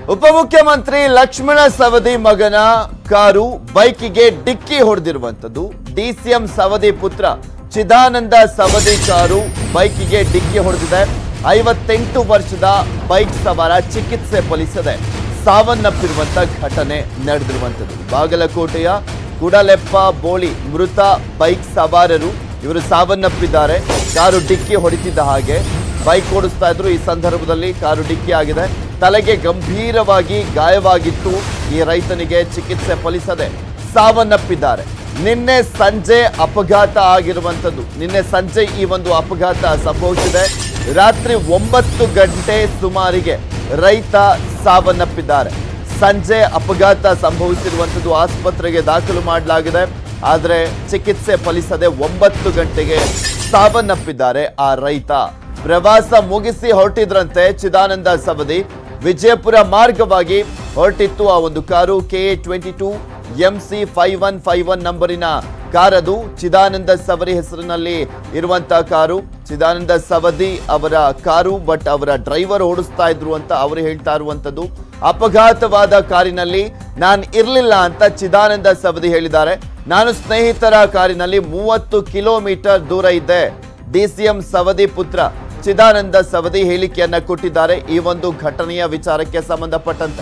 ಉಪಮುಖ್ಯಮಂತ್ರಿ ಲಕ್ಷ್ಮಣ ಸವದಿ ಮಗನ ಕಾರು ಬೈಕಿಗೆ ಡಿಕ್ಕಿ ಹೊಡೆದಿರುವಂತದ್ದು ಡಿಸಿಎಂ ಸವದಿ ಪುತ್ರ ಚಿದಾನಂದ ಸವದಿ ಕಾರು ಬೈಕಿಗೆ ಡಿಕ್ಕಿ ಹೊಡೆದಿದೆ ಐವತ್ತೆಂಟು ವರ್ಷದ ಬೈಕ್ ಸವಾರ ಚಿಕಿತ್ಸೆ ಫಲಿಸದೆ ಸಾವನ್ನಪ್ಪಿರುವಂತ ಘಟನೆ ನಡೆದಿರುವಂತದ್ದು ಬಾಗಲಕೋಟೆಯ ಕುಡಲೆಪ್ಪ ಬೋಳಿ ಮೃತ ಬೈಕ್ ಸವಾರರು ಇವರು ಸಾವನ್ನಪ್ಪಿದ್ದಾರೆ ಕಾರು ಡಿಕ್ಕಿ ಹೊಡಿತಿದ್ದ ಹಾಗೆ ಬೈಕ್ ಓಡಿಸ್ತಾ ಇದ್ರು ಈ ಸಂದರ್ಭದಲ್ಲಿ ಕಾರು ಡಿಕ್ಕಿ ಆಗಿದೆ ತಲೆಗೆ ಗಂಭೀರವಾಗಿ ಗಾಯವಾಗಿತ್ತು ಈ ರೈತನಿಗೆ ಚಿಕಿತ್ಸೆ ಫಲಿಸದೆ ಸಾವನ್ನಪ್ಪಿದ್ದಾರೆ ನಿನ್ನೆ ಸಂಜೆ ಅಪಘಾತ ಆಗಿರುವಂಥದ್ದು ನಿನ್ನೆ ಸಂಜೆ ಈ ಒಂದು ಅಪಘಾತ ಸಂಭವಿಸಿದೆ ರಾತ್ರಿ ಒಂಬತ್ತು ಗಂಟೆ ಸುಮಾರಿಗೆ ರೈತ ಸಾವನ್ನಪ್ಪಿದ್ದಾರೆ ಸಂಜೆ ಅಪಘಾತ ಸಂಭವಿಸಿರುವಂಥದ್ದು ಆಸ್ಪತ್ರೆಗೆ ದಾಖಲು ಮಾಡಲಾಗಿದೆ ಆದರೆ ಚಿಕಿತ್ಸೆ ಫಲಿಸದೆ ಒಂಬತ್ತು ಗಂಟೆಗೆ ಸಾವನ್ನಪ್ಪಿದ್ದಾರೆ ಆ ರೈತ ಪ್ರವಾಸ ಮುಗಿಸಿ ಹೊರಟಿದ್ರಂತೆ ಚಿದಾನಂದ ಸವದಿ ವಿಜಯಪುರ ಮಾರ್ಗವಾಗಿ ಹೊರಟಿತ್ತು ಆ ಒಂದು car K A twenty two M C five one five one ನಂಬರಿನ ಕಾರದು ಚಿದಾನಂದ ಸವರಿ ಹೆಸರಿನಲ್ಲಿ ಇರುವಂತಹ ಕಾರು ಚಿದಾನಂದ ಸವದಿ ಅವರ ಕಾರು ಬಟ್ ಅವರ ಡ್ರೈವರ್ ಓಡಿಸ್ತಾ ಇದ್ರು ಅಂತ ಅವರು ಹೇಳ್ತಾ ಇರುವಂತದ್ದು ಅಪಘಾತವಾದ ಕಾರಿನಲ್ಲಿ ನಾನು ಇರಲಿಲ್ಲ ಅಂತ ಚಿದಾನಂದ ಸವದಿ ಹೇಳಿದ್ದಾರೆ ನಾನು ಸ್ನೇಹಿತರ ಕಾರಿನಲ್ಲಿ ಮೂವತ್ತು ಕಿಲೋಮೀಟರ್ ದೂರ ಇದ್ದೆ ಡಿಸಿಎಂ ಸವದಿ ಪುತ್ರ ಚಿದಾನಂದ ಸವದಿ ಹೇಳಿಕೆಯನ್ನ ಕೊಟ್ಟಿದ್ದಾರೆ ಈ ಒಂದು ಘಟನೆಯ ವಿಚಾರಕ್ಕೆ ಸಂಬಂಧಪಟ್ಟಂತೆ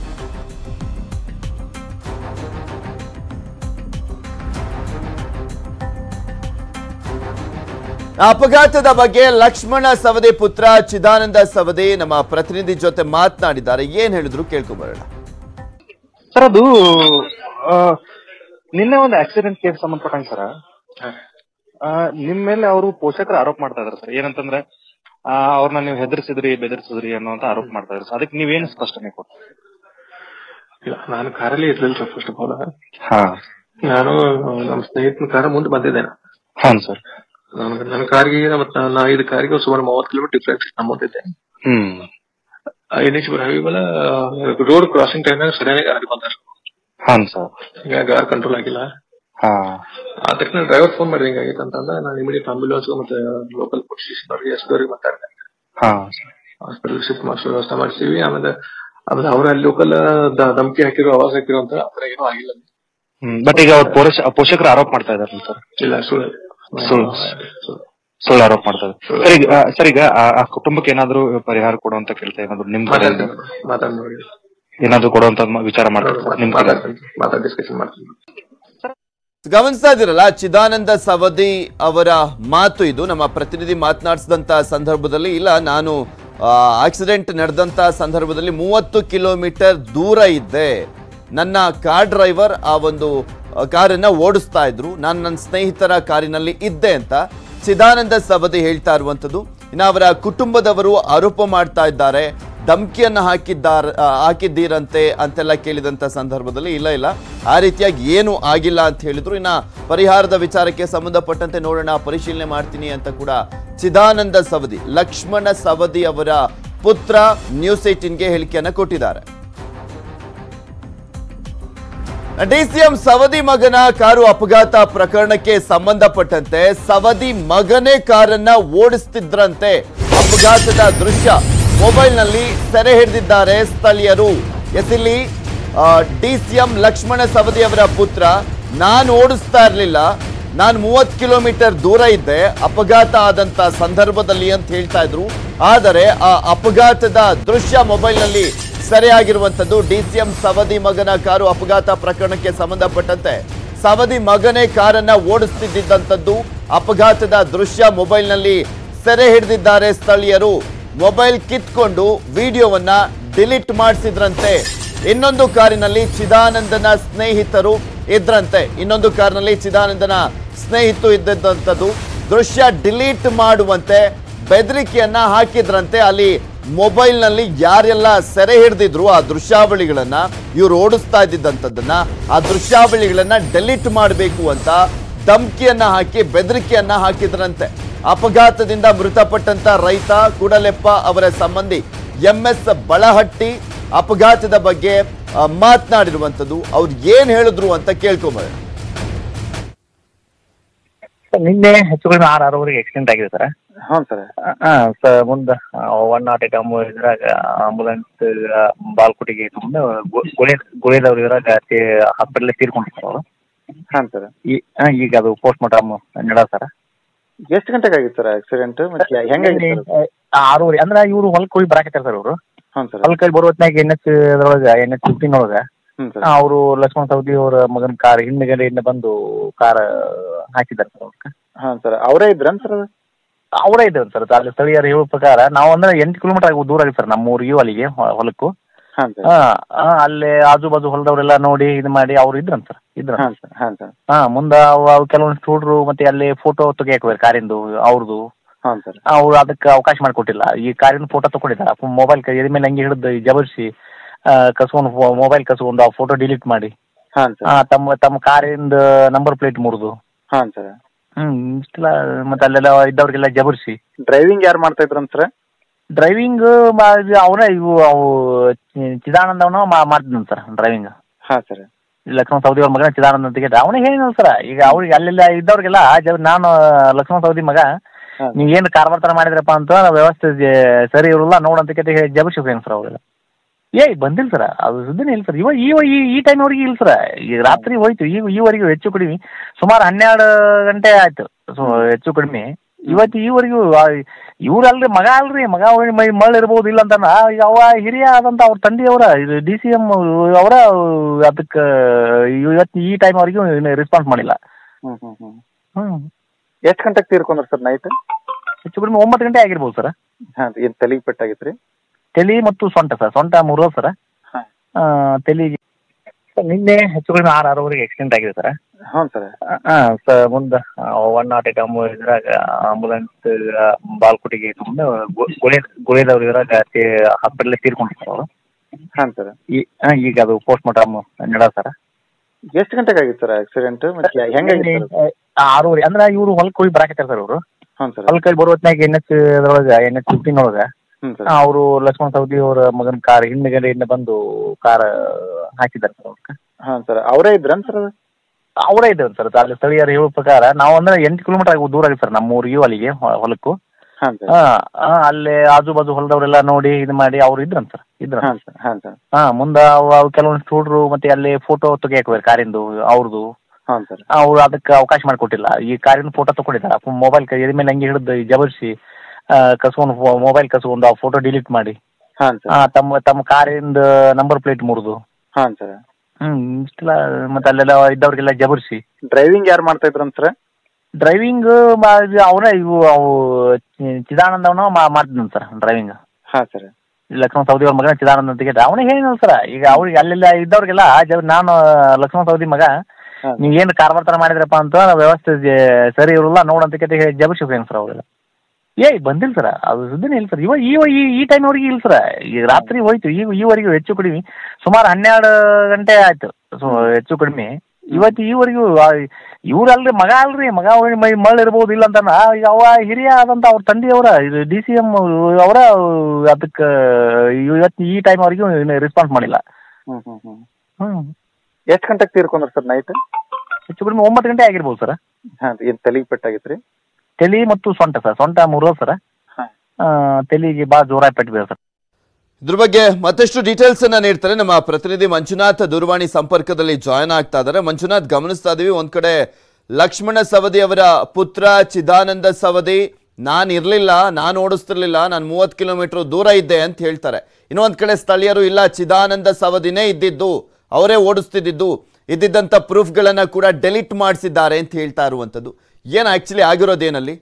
ಅಪಘಾತದ ಬಗ್ಗೆ ಲಕ್ಷ್ಮಣ ಸವದಿ ಪುತ್ರ ಚಿದಾನಂದ ಸವದಿ ನಮ್ಮ ಪ್ರತಿನಿಧಿ ಜೊತೆ ಮಾತನಾಡಿದ್ದಾರೆ ಏನ್ ಹೇಳಿದ್ರು ಕೇಳ್ಕೊಂಬರೋಣ ಸರ್ ಅದು ಆ, ನಿನ್ನೆ ಒಂದು ಆಕ್ಸಿಡೆಂಟ್ ಕೇಸ್ ಸಂಬಂಧಪಟ್ಟಂಗೆ ಸರ್ ನಿಮ್ ಮೇಲೆ ಅವರು ಪೋಷಕರು ಆರೋಪ ಮಾಡ್ತಾ ಇದಾರೆ ಸರ್ ಏನಂತಂದ್ರೆ ಆ, ಅವ್ರನ್ನ ನೀವು ಹೆದರ್ಸಿದ್ರಿ ಬೆದರ್ಸಿದ್ರಿ ಅನ್ನೋಂತ ಆರೋಪ ಮಾಡ್ತಾ ಇದ್ರು ಅದಕ್ಕೆ ನೀವೇನು ಸ್ಪಷ್ಟನೆ ಕೊಟ್ಟು ಇಲ್ಲ ನಾನು ಕಾರಲ್ಲಿ ಇರ್ಲಿಲ್ಲ ಸರ್ ಫಸ್ಟ್ ಆಫ್ ಆಲ್ ಹಾ ನಾನು ನಮ್ಮ ಸ್ನೇಹಿತನ ಕಾರ ಮುಂದೆ ಬಂದಿದ್ದೇನೆ ಹಾನ್ ಸರ್ ನಾನು ನನ್ನ ಕಾರ್ಗೆ ಮತ್ತೆ ನಾ ಐದು ಕಾರಿಗೆ ಸುಮಾರು ಮೂವತ್ತು ಕಿಲೋಮೀಟರ್ ಡಿಫ್ರೆನ್ಸ್ ನಾ ಮುಂದಿದ್ದೆ ಹ್ಮ್ ಎನ್ ಎಚ್ ಹೈವೇ ಮೇಲೆ ರೋಡ್ ಕ್ರಾಸಿಂಗ್ ಟೈಮ್ ಸರಿಯಾಗಿ ಗಾಡಿ ಬಂದಾರ ಹಾನ್ ಸರ್ ಈಗ ಕಾರ್ ಕಂಟ್ರೋಲ್ ಆಗಿಲ್ಲ ಹಾ ಆ ತಕ್ಷಣ ಡ್ರೈವರ್ ಫೋನ್ ಮಾಡಿದ್ರೆ ಹಿಂಗಾಗಿತ್ತು ಅಂತಂದ ನಾನು ಇಮಿಡಿಯೇಟ್ ಆಂಬ್ಯುಲೆನ್ಸ್ ಮತ್ತೆ ಲೋಕಲ್ ಪೊಲೀಸ್ ಸ್ಟೇಷನ್ ಅವ್ರಿಗೆ ಎಸ್ ಅವ್ರಿಗೆ ಮಾತಾಡಿದೆ ಹಾ ಹಾಸ್ಪಿಟಲ್ ಶಿಫ್ಟ್ ಮಾಡಿಸೋ ವ್ಯವಸ್ಥೆ ಮಾಡಿಸ್ತೀವಿ ಆಮೇಲೆ ಆಮೇಲೆ ಅವ್ರ ಅಲ್ಲಿ ಲೋಕಲ್ ಧಮಕಿ ಹಾಕಿರೋ ಆವಾಜ್ ಹಾಕಿರೋ ಅಂತ ಆತರ ಏನೂ ಆಗಿಲ್ಲ ಹ್ಮ್ ಬಟ್ ಈಗ ಅವ್ರ ಪೋಷ ಪೋಷಕರು ಆರೋಪ ಮಾಡ್ತಾ ಇದಾರೆ ಸರ್ ಇಲ್ಲ ಸುಳ್ಳು ಸುಳ್ಳು. ಸುಳ್ಳು. ಸುಳ್ಳು ಆರೋಪ ಮಾಡ್ತಾ ಇದ್ದಾರೆ ಸರ್ ಈಗ ಆ, ಸರ್ ಈಗ ಆ- ಆ ಕುಟುಂಬಕ್ಕೆ ಏನಾದ್ರು ಪರಿಹಾರ ಕೊಡುವಂತ ಕೇಳ್ತಾ ಏನಾದ್ರು ನಿಮ್ ಕಡೆಯಿಂದ ಮಾತಾಡ್ತೀನಿ ಮಾತಾಡ್ ನೋಡಿ ಏನಾದ್ರು ಕೊಡುವಂತ ವಿಚಾರ ಮಾಡ್ತಾರೆ ನಿಮ್ ಕಡೆ ಮಾತಾಡ್ತೀನಿ ಮಾತಾಡ್ ಡಿಸ್ಕಷನ್ ಮಾಡ್ತೀನಿ ಗಮನಿಸ್ತಾ ಇದ್ದೀರಲ್ಲ ಚಿದಾನಂದ ಸವದಿ ಅವರ ಮಾತು ಇದು ನಮ್ಮ ಪ್ರತಿನಿಧಿ ಮಾತನಾಡಿಸಿದಂತ ಸಂದರ್ಭದಲ್ಲಿ ಇಲ್ಲ ನಾನು ಆಕ್ಸಿಡೆಂಟ್ ನಡೆದಂತ ಸಂದರ್ಭದಲ್ಲಿ ಮೂವತ್ತು ಕಿಲೋಮೀಟರ್ ದೂರ ಇದ್ದೆ ನನ್ನ ಕಾರ್ ಡ್ರೈವರ್ ಆ ಒಂದು ಆ, ಕಾರನ್ನ ಓಡಿಸ್ತಾ ಇದ್ರು ನಾನು ನನ್ನ ಸ್ನೇಹಿತರ ಕಾರಿನಲ್ಲಿ ಇದ್ದೆ ಅಂತ ಚಿದಾನಂದ ಸವದಿ ಹೇಳ್ತಾ ಇರುವಂಥದ್ದು ಇನ್ನು ಅವರ ಕುಟುಂಬದವರು ಆರೋಪ ಮಾಡ್ತಾ ಇದ್ದಾರೆ ಧಮ್ಕಿಯನ್ನ ಹಾಕಿದ್ದಾರೆ ಆ, ಹಾಕಿದ್ದೀರಂತೆ ಅಂತೆಲ್ಲ ಕೇಳಿದಂತ ಸಂದರ್ಭದಲ್ಲಿ ಇಲ್ಲ ಇಲ್ಲ ಆ ರೀತಿಯಾಗಿ ಏನು ಆಗಿಲ್ಲ ಅಂತ ಹೇಳಿದ್ರು ಇನ್ನ ಪರಿಹಾರದ ವಿಚಾರಕ್ಕೆ ಸಂಬಂಧಪಟ್ಟಂತೆ ನೋಡೋಣ ಪರಿಶೀಲನೆ ಮಾಡ್ತೀನಿ ಅಂತ ಕೂಡ ಚಿದಾನಂದ ಸವದಿ ಲಕ್ಷ್ಮಣ ಸವದಿ ಅವರ ಪುತ್ರ ನ್ಯೂಸ್ ಏಟಿನ್ಗೆ ಹೇಳಿಕೆಯನ್ನ ಕೊಟ್ಟಿದ್ದಾರೆ ಡಿಸಿಎಂ ಸವದಿ ಮಗನ ಕಾರು ಅಪಘಾತ ಪ್ರಕರಣಕ್ಕೆ ಸಂಬಂಧಪಟ್ಟಂತೆ ಸವದಿ ಮಗನೇ ಕಾರನ್ನ ಓಡಿಸ್ತಿದ್ರಂತೆ ಅಪಘಾತದ ದೃಶ್ಯ ಮೊಬೈಲ್ನಲ್ಲಿ ಸೆರೆ ಹಿಡಿದಿದ್ದಾರೆ ಸ್ಥಳೀಯರು ಎಸಿಲಿ ಡಿಸಿಎಂ ಲಕ್ಷ್ಮಣ ಸವದಿ ಅವರ ಪುತ್ರ ನಾನು ಓಡಿಸ್ತಾ ಇರಲಿಲ್ಲ ನಾನು ಮೂವತ್ತು ಕಿಲೋಮೀಟರ್ ದೂರ ಇದ್ದೆ ಅಪಘಾತ ಆದಂತ ಸಂದರ್ಭದಲ್ಲಿ ಅಂತ ಹೇಳ್ತಾ ಇದ್ರು ಆದರೆ ಆ ಅಪಘಾತದ ದೃಶ್ಯ ಮೊಬೈಲ್ನಲ್ಲಿ ಸೆರೆಯಾಗಿರುವಂತದ್ದು ಡಿಸಿಎಂ ಸವದಿ ಮಗನ ಕಾರು ಅಪಘಾತ ಪ್ರಕರಣಕ್ಕೆ ಸಂಬಂಧಪಟ್ಟಂತೆ ಸವದಿ ಮಗನೇ ಕಾರನ್ನ ಓಡಿಸ್ತಿದ್ದಂಥದ್ದು ಅಪಘಾತದ ದೃಶ್ಯ ಮೊಬೈಲ್ನಲ್ಲಿ ಸೆರೆ ಹಿಡಿದಿದ್ದಾರೆ ಸ್ಥಳೀಯರು ಮೊಬೈಲ್ ಕಿತ್ಕೊಂಡು ವಿಡಿಯೋವನ್ನ ಡಿಲೀಟ್ ಮಾಡಿಸಿದ್ರಂತೆ ಇನ್ನೊಂದು ಕಾರಿನಲ್ಲಿ ಚಿದಾನಂದನ ಸ್ನೇಹಿತರು ಇದ್ರಂತೆ ಇನ್ನೊಂದು ಕಾರಿನಲ್ಲಿ ಚಿದಾನಂದನ ಸ್ನೇಹಿತರು ಇದ್ದಂಥದ್ದು ದೃಶ್ಯ ಡಿಲೀಟ್ ಮಾಡುವಂತೆ ಬೆದರಿಕೆಯನ್ನ ಹಾಕಿದ್ರಂತೆ ಅಲ್ಲಿ ಮೊಬೈಲ್ನಲ್ಲಿ ಯಾರೆಲ್ಲ ಸೆರೆ ಹಿಡಿದಿದ್ರು ಆ ದೃಶ್ಯಾವಳಿಗಳನ್ನ ಇವ್ರು ಓಡಿಸ್ತಾ ಇದ್ದಿದ್ದಂಥದ್ದನ್ನ ಆ ದೃಶ್ಯಾವಳಿಗಳನ್ನ ಡೆಲೀಟ್ ಮಾಡಬೇಕು ಅಂತ ಧಮ್ಕಿಯನ್ನ ಹಾಕಿ ಬೆದರಿಕೆಯನ್ನ ಹಾಕಿದ್ರಂತೆ ಅಪಘಾತದಿಂದ ಮೃತಪಟ್ಟಂತ ರೈತ ಕೂಡಲೆಪ್ಪ ಅವರ ಸಂಬಂಧಿ ಎಂ ಎಸ್ ಬಳಹಟ್ಟಿ ಅಪಘಾತದ ಬಗ್ಗೆ ಆ, ಮಾತನಾಡಿರುವಂಥದ್ದು ಅವ್ರು ಏನ್ ಹೇಳಿದ್ರು ಅಂತ ಕೇಳ್ಕೊಂಬರೋಣ ಸರ್, ನಿನ್ನೆ ಹೆಚ್ಚು ಕಡಿಮೆ ಆರು ಆರೂವರೆಗೆ ಆಕ್ಸಿಡೆಂಟ್ ಆಗಿದೆ ಸರ್ ಹ್ಞೂ ಸರ್ ಸರ್ ಮುಂದೆ ಒನ್ ನಾಟ್ ಏಟ್ ಅಂಬು ಇದ್ರಾಗ ಆಂಬುಲೆನ್ಸ್ ಬಾಲ್ಕೋಟಿಗೆ ಮುಂದೆ ಗುಳಿ ಗುಳಿದವ್ರು ಇದ್ರಾಗ ಹಾಸ್ಪಿಟ್ಲಿಗೆ ತೀರ್ಕೊಂಡಿರ್ತಾರೆ ಅವರು ಹಾಂ ಸರ್ ಈ ಆ, ಈಗ ಅದು ಪೋಸ್ಟ್ ಮಾರ್ಟಮ್ ನಡ ಸರ್ ಎಷ್ಟು ಗಂಟೆಗೆ ಆಗಿತ್ತು ಸರ್ ಆಕ್ಸಿಡೆಂಟ್ ಮತ್ತೆ ಹೆಂಗಾಗಿತ್ತು ಸರ್ ಆರೂವರೆ ಅಂದ್ರೆ ಇವರು ಹೊಲಕ್ಕೆ ಹೋಗಿ ಬರಾಕತ್ತಾರ ಸರ್ ಅವರು ಹ್ಞೂ ಸರ್ ಹೊಲಕ್ಕೆ ಬರೋ ಹೊತ್ನಾಗ ಎನ್ ಎಚ್ ಅದ್ರೊಳಗೆ ಎನ್ ಎಚ್ ಫಿಫ್ಟೀನ್ ಒಳಗೆ ಹ್ಞೂ ಸರ್ ಅವರು ಲಕ್ಷ್ಮಣ ಸವದಿ ಅವರ ಮಗನ ಕಾರ್ ಹಿಂದ್ಗಡೆ ಇಂದ ಬಂದು ಕಾರ್ ಹಾಕಿದ್ದಾರೆ ಸರ್ ಅವ್ರಿಗೆ ಹಾಂ ಸರ್ ಅವರೇ ಇದ್ರನ್ ಸರ್ ಅದು ಅವರೇ ಇದ್ದೇವೆ ಸರ್ ಅಲ್ಲಿ ಸ್ಥಳೀಯರು ಹೇಳೋ ಪ್ರಕಾರ ನಾವು ಅಂದ್ರೆ ಎಂಟು ಕಿಲೋಮೀಟರ್ ದೂರ ಆಗಿದೆ ಸರ್ ನಮ್ಮ ಊರಿಗೂ ಅಲ್ಲಿಗೆ ಹೊ- ಹೊಲಕ್ಕೂ ಹಾಂ ಸರ್ ಹಾ ಹಾ, ಅಲ್ಲಿ ಆಜು ಬಾಜು ಹೊಲದವರೆಲ್ಲ ನೋಡಿ ಇದು ಮಾಡಿ ಅವ್ರು ಇದ್ರಂತ ಸರ್ ಇದ್ರ ಹಾಂ ಸರ್ ಹಾಂ ಸರ್ ಹಾ ಮುಂದ ಅವು ಅವು ಕೆಲವೊಂದು ಹುಡ್ರು ಮತ್ತೆ ಅಲ್ಲಿ ಫೋಟೋ ತೆಗಿಯಾಕ ಕಾರಿಂದು ಅವ್ರದ್ದು ಹಾಂ ಸರ್ ಅವ್ರು ಅದಕ್ಕೆ ಅವಕಾಶ ಮಾಡಿಕೊಟ್ಟಿಲ್ಲ ಈ ಕಾರಿನ ಫೋಟೋ ತಗೊಂಡಿದ್ದಾರೆ ಮೊಬೈಲ್ ಕೈ ಎದ ಮೇಲೆ ಹಂಗೆ ಹಿಡಿದು ಜಬರ್ಸಿ ಕಸ್ಕೊಂಡು ಮೊಬೈಲ್ ಕಸ್ಕೊಂಡು ಆ ಫೋಟೋ ಡಿಲೀಟ್ ಮಾಡಿ ಹಾಂ ಸರ್ ಆ, ತಮ್ಮ ತಮ್ಮ ಕಾರಿಂದ ನಂಬರ್ ಪ್ಲೇಟ್ ಮುರಿದು ಹಾಂ ಸರ್ ಹ್ಮ್ ಇಷ್ಟೆಲ್ಲ ಮತ್ತೆ ಅಲ್ಲೆಲ್ಲ ಇದ್ದವ್ರಿಗೆಲ್ಲ ಜಬರ್ಸಿ ಡ್ರೈವಿಂಗ್ ಯಾರು ಮಾಡ್ತಾ ಇದ್ರಂತ ಸರ್ ಡ್ರೈವಿಂಗ್ ಅವನ ಇವು ಅವು ಚಿ- ಚಿದಾನಂದ ಅವನು ಮಾಡ್ತಿದ್ದ ಸರ್ ಡ್ರೈವಿಂಗ್ ಹಾಂ ಸರ್ ಲಕ್ಷ್ಮಣ ಸವದಿ ಅವ್ರ ಮಗನ ಚಿದಾನಂದ ಅಂತ ಕೇಳಿದ್ರೆ ಅವನಿಗೆ ಏನಿಲ್ಲ ಸರ್ ಈಗ ಅವ್ರಿಗೆ ಅಲ್ಲೆಲ್ಲ ಇದ್ದವ್ರಿಗೆಲ್ಲ ಜ- ನಾನು ಲಕ್ಷ್ಮಣ ಸವದಿ ಮಗ ಹಾಂ. ನೀವು ಏನು ಕಾರ್ಬಾರ್ ಥರ ಮಾಡಿದ್ರಪ್ಪ ಅಂತ ವ್ಯವಸ್ಥೆ ಜ- ಸರಿ ಇರಲ್ಲ ನೋಡಂತ ಕೇಳಿ ಜಬರ್ಸಿಫೇನ್ ಸರ್ ಅವರೆಲ್ಲ ಏ ಬಂದಿಲ್ಲ ಸರ್ ಅದು ಸುದ್ದಿನೇ ಇಲ್ಲ ಸರ್ ಇವಾಗ ಇವ ಈ ಈ ಟೈಮ್ವರೆಗೆ ಇಲ್ಲ ಸರ್ ಈಗ ರಾತ್ರಿ ಹೋಯ್ತು ಈಗ ಈವರೆಗೂ ಹೆಚ್ಚು ಕಡಿಮೆ ಸುಮಾರು ಹನ್ನೆರಡು ಗಂಟೆ ಆಯ್ತು ಸೊ ಹೆಚ್ಚು ಕಡಿಮೆ ಇವತ್ತು ಈವರೆಗೂ ಇವ್ರು ಅಲ್ರಿ ಮಗ ಅಲ್ರಿ ಮಗ ಅವ್ರಿಗೆ ಮೈ ಮಳ್ಳು ಇರ್ಬೋದು ಇಲ್ಲ ಅಂತ ಈಗ ಅವ ಹಿರಿಯ ಆದಂತ ಅವ್ರ ತಂದೆಯವರ ಇದು ಡಿ ಸಿ ಎಮ್ ಅವರ ಅದಕ್ಕೆ ಇವತ್ತು ಈ ಟೈಮ್ ವರೆಗೂ ರೆಸ್ಪಾನ್ಸ್ ಮಾಡಿಲ್ಲ ಹ್ಞೂ ಹ್ಞೂ ಹ್ಞೂ ಹ್ಮ್ ಎಷ್ಟು ಗಂಟೆಗೆ ತೀರ್ಕೊಂಡ್ರಿ ಸರ್ ನೈಟ್ ಹೆಚ್ಚು ಕಡಿಮೆ ಒಂಬತ್ತು ಗಂಟೆ ಆಗಿರ್ಬೋದು ಸರ್ ಹಾಂ ಏನು ತಲೆಗೆ ಪೆಟ್ಟಾಗಿತ್ತು ರೀ ತಲೆ ಮತ್ತು ಸೊಂಟ ಸರ್ ಸೊಂಟ ಮೂರು ಸರ್ ಹಾಂ ತಲೆಗೆ ಸರ್ ನಿನ್ನೆ ಹೆಚ್ಚು ಕಡಿಮೆ ಆರು ಆರೂವರೆಗೆ ಆಕ್ಸಿಡೆಂಟ್ ಆಗಿದೆ ಸರ್ ಹ್ಞೂ ಸರ್ ಹಾಂ ಸರ್ ಮುಂದೆ ಒನ್ ನಾಟ್ ಏಟ್ ಅಂಬು ಇದ್ರಾಗ ಆಂಬುಲೆನ್ಸ್ ಬಾಲ್ಕೋಟಿಗೆ ಮುಂದೆ ಗುಳಿ ಗುಳಿದವ್ರು ಇದ್ರಾಗ ಹಾಸ್ಪಿಟ್ಲಿಗೆ ತೀರ್ಕೊಂಡಿರ್ತಾರೆ ಅವರು ಹಾಂ ಸರ್ ಈ ಆ, ಈಗ ಅದು ಪೋಸ್ಟ್ ಮಾರ್ಟಮ್ ನಡ ಸರ್ ಎಷ್ಟು ಗಂಟೆಗೆ ಆಗಿತ್ತು ಸರ್ ಆಕ್ಸಿಡೆಂಟ್ ಮತ್ತೆ ಹೆಂಗಾಗಿತ್ತು ಸರ್ ಆರೂವರೆ ಅಂದ್ರೆ ಇವರು ಹೊಲಕ್ಕೆ ಹೋಗಿ ಬರಾಕತ್ತಾರ ಸರ್ ಅವರು ಹ್ಞೂ ಸರ್ ಹೊಲಕ್ಕೆ ಬರೋ ಹೊತ್ನಾಗ ಎನ್ ಎಚ್ ಅದ್ರೊಳಗೆ ಎನ್ ಎಚ್ ಫಿಫ್ಟೀನ್ ಒಳಗೆ ಹ್ಞೂ ಸರ್ ಅವರು ಲಕ್ಷ್ಮಣ ಸವದಿ ಅವರ ಮಗನ ಕಾರ್ ಹಿಂದ್ಗಡೆಯಿಂದ ಬಂದು ಕಾರ್ ಹಾಕಿದ್ದಾರೆ ಸರ್ ಅವ್ರಿಗೆ ಹಾಂ ಸರ್ ಅವರೇ ಇದ್ರನ್ ಸರ್ ಅದು ಅವರೇ ಇದ್ದೇವೆ ಸರ್ ಅಲ್ಲಿ ಸ್ಥಳೀಯರು ಹೇಳೋ ಪ್ರಕಾರ ನಾವು ಅಂದ್ರೆ ಎಂಟು ಕಿಲೋಮೀಟರ್ ಆಗಿ ದೂರ ಆಗಿದೆ ಸರ್ ನಮ್ಮ ಊರಿಗೂ ಅಲ್ಲಿಗೆ ಹೊ- ಹೊಲಕ್ಕೂ ಹಾಂ ಸರ್ ಹಾ ಹಾ, ಅಲ್ಲಿ ಆಜು ಬಾಜು ಹೊಲದವರೆಲ್ಲ ನೋಡಿ ಇದು ಮಾಡಿ ಅವ್ರು ಇದ್ರಂತ ಸರ್ ಇದ್ರ ಹಾಂ ಸರ್ ಹಾಂ ಸರ್ ಹಾ ಮುಂದ ಅವು ಅವು ಕೆಲವೊಂದು ಹುಡ್ರು ಮತ್ತೆ ಅಲ್ಲಿ ಫೋಟೋ ತೆಗಿಯಾಕ ಕಾರಿಂದು ಅವ್ರದ್ದು ಹಾಂ ಸರ್ ಅವ್ರು ಅದಕ್ಕೆ ಅವಕಾಶ ಮಾಡಿಕೊಟ್ಟಿಲ್ಲ ಈ ಕಾರಿನ ಫೋಟೋ ತಗೊಂಡಿದ್ದಾರೆ ಮೊಬೈಲ್ ಕೈ ಎದ ಮೇಲೆ ಹಂಗೆ ಹಿಡಿದು ಜಬರ್ಸಿ ಕಸ್ಕೊಂಡು ಮೊಬೈಲ್ ಕಸ್ಕೊಂಡು ಆ ಫೋಟೋ ಡಿಲೀಟ್ ಮಾಡಿ ಹಾಂ ಆ, ಸರ್ ತಮ್ಮ ತಮ್ಮ ಕಾರಿಂದ ನಂಬರ್ ಪ್ಲೇಟ್ ಮುರಿದು ಹಾಂ ಸರ್ ಹ್ಮ್ ಇಷ್ಟೆಲ್ಲ ಮತ್ತೆ ಅಲ್ಲೆಲ್ಲ ಇದ್ದವ್ರಿಗೆಲ್ಲ ಜಬರ್ಸಿ ಡ್ರೈವಿಂಗ್ ಯಾರು ಮಾಡ್ತಾ ಇದ್ರಂತ ಸರ್ ಡ್ರೈವಿಂಗ್ ಅವನೇ ಇವು ಅವು ಚಿ- ಚಿದಾನಂದ ಅವನು ಮಾಡ್ತಿದ್ದ ಸರ್ ಡ್ರೈವಿಂಗ್ ಹಾಂ ಸರ್ ಲಕ್ಷ್ಮಣ ಸವದಿ ಅವ್ರ ಮಗನ ಚಿದಾನಂದ ಅಂತ ಕೇಳಿದ್ರೆ ಅವನಿಗೆ ಏನಿಲ್ಲ ಸರ್ ಈಗ ಅವ್ರಿಗೆ ಅಲ್ಲೆಲ್ಲ ಇದ್ದವ್ರಿಗೆಲ್ಲ ಜ- ನಾನು ಲಕ್ಷ್ಮಣ ಸವದಿ ಮಗ ಹಾಂ ನೀವು ಏನು ಕಾರ್ಬಾರ್ ಥರ ಮಾಡಿದ್ರಪ್ಪ ಅಂತ ವ್ಯವಸ್ಥೆ ಜ- ಸರಿ ಇರಲ್ಲ ನೋಡಂತ ಕೇಳಿ ಜಬರ್ಸಿಫೇನ್ ಸರ್ ಅವರೆಲ್ಲ ಏ ಬಂದಿಲ್ಲ ಸರ್ ಅದು ಸುದ್ದಿನೇ ಇಲ್ಲ ಸರ್ ಇವಾಗ ಇವ ಈ ಈ ಟೈಮ್ವರೆಗೆ ಇಲ್ಲ ಸರ್ ಈಗ ರಾತ್ರಿ ಹೋಯ್ತು ಈಗ ಈವರೆಗೂ ಹೆಚ್ಚು ಕಡಿಮೆ ಸುಮಾರು ಹನ್ನೆರಡು ಗಂಟೆ ಆಯ್ತು ಸೊ ಹೆಚ್ಚು ಕಡಿಮೆ ಇವತ್ತು ಈವರೆಗೂ ಇವ್ರು ಅಲ್ರಿ ಮಗ ಅಲ್ರಿ ಮಗ ಅವ್ರಿಗೆ ಮೈ ಮಳ್ಳು ಇರ್ಬೋದು ಇಲ್ಲ ಅಂತ ಈಗ ಅವ ಹಿರಿಯ ಆದಂತ ಅವ್ರ ತಂದೆಯವರ ಇದು ಡಿ ಸಿ ಎಮ್ ಅವರ ಅದಕ್ಕೆ ಇವತ್ತು ಈ ಟೈಮ್ ವರೆಗೂ ರೆಸ್ಪಾನ್ಸ್ ಮಾಡಿಲ್ಲ ಹ್ಞೂ ಹ್ಞೂ ಹ್ಞೂ ಹ್ಮ್ ಎಷ್ಟು ಗಂಟೆಗೆ ತೀರ್ಕೊಂಡ್ರಿ ಸರ್ ನೈಟ್ ಹೆಚ್ಚು ಕಡಿಮೆ ಒಂಬತ್ತು ಗಂಟೆ ಆಗಿರ್ಬೋದು ಸರ್ ಹಾಂ ಏನು ತಲೆಗೆ ಪೆಟ್ಟಾಗಿತ್ತು ರೀ ತಲೆ ಮತ್ತು ಸೊಂಟ ಸರ್ ಸೊಂಟ ಮೂರು ಸರ್ ಹಾಂ ತಲೆಗೆ ಭಾಳ ಜೋರಾಗಿ ಪೆಟ್ಟಿದೆ ಸರ್ ಇದ್ರ ಬಗ್ಗೆ ಮತ್ತಷ್ಟು ಡೀಟೇಲ್ಸ್ ಅನ್ನ ನೀಡ್ತಾರೆ ನಮ್ಮ ಪ್ರತಿನಿಧಿ ಮಂಜುನಾಥ್ ದೂರವಾಣಿ ಸಂಪರ್ಕದಲ್ಲಿ ಜಾಯ್ನ್ ಆಗ್ತಾ ಇದ್ದಾರೆ ಮಂಜುನಾಥ್ ಗಮನಿಸ್ತಾ ಇದೀವಿ ಒಂದ್ ಕಡೆ ಲಕ್ಷ್ಮಣ ಸವದಿ ಅವರ ಪುತ್ರ ಚಿದಾನಂದ ಸವದಿ ನಾನು ಇರಲಿಲ್ಲ ನಾನು ಓಡಿಸ್ತಿರ್ಲಿಲ್ಲ ನಾನು ಮೂವತ್ತು ಕಿಲೋಮೀಟರ್ ದೂರ ಇದ್ದೆ ಅಂತ ಹೇಳ್ತಾರೆ ಇನ್ನೊಂದ್ ಕಡೆ ಸ್ಥಳೀಯರು ಇಲ್ಲ ಚಿದಾನಂದ ಸವದಿನೇ ಇದ್ದಿದ್ದು ಅವರೇ ಓಡಿಸ್ತಿದ್ದು ಇದ್ದಿದ್ದಂಥ ಪ್ರೂಫ್ಗಳನ್ನ ಕೂಡ ಡೆಲೀಟ್ ಮಾಡಿಸಿದ್ದಾರೆ ಅಂತ ಹೇಳ್ತಾ ಇರುವಂಥದ್ದು ಏನು ಆಕ್ಚುಲಿ ಆಗಿರೋದೇನಲ್ಲಿ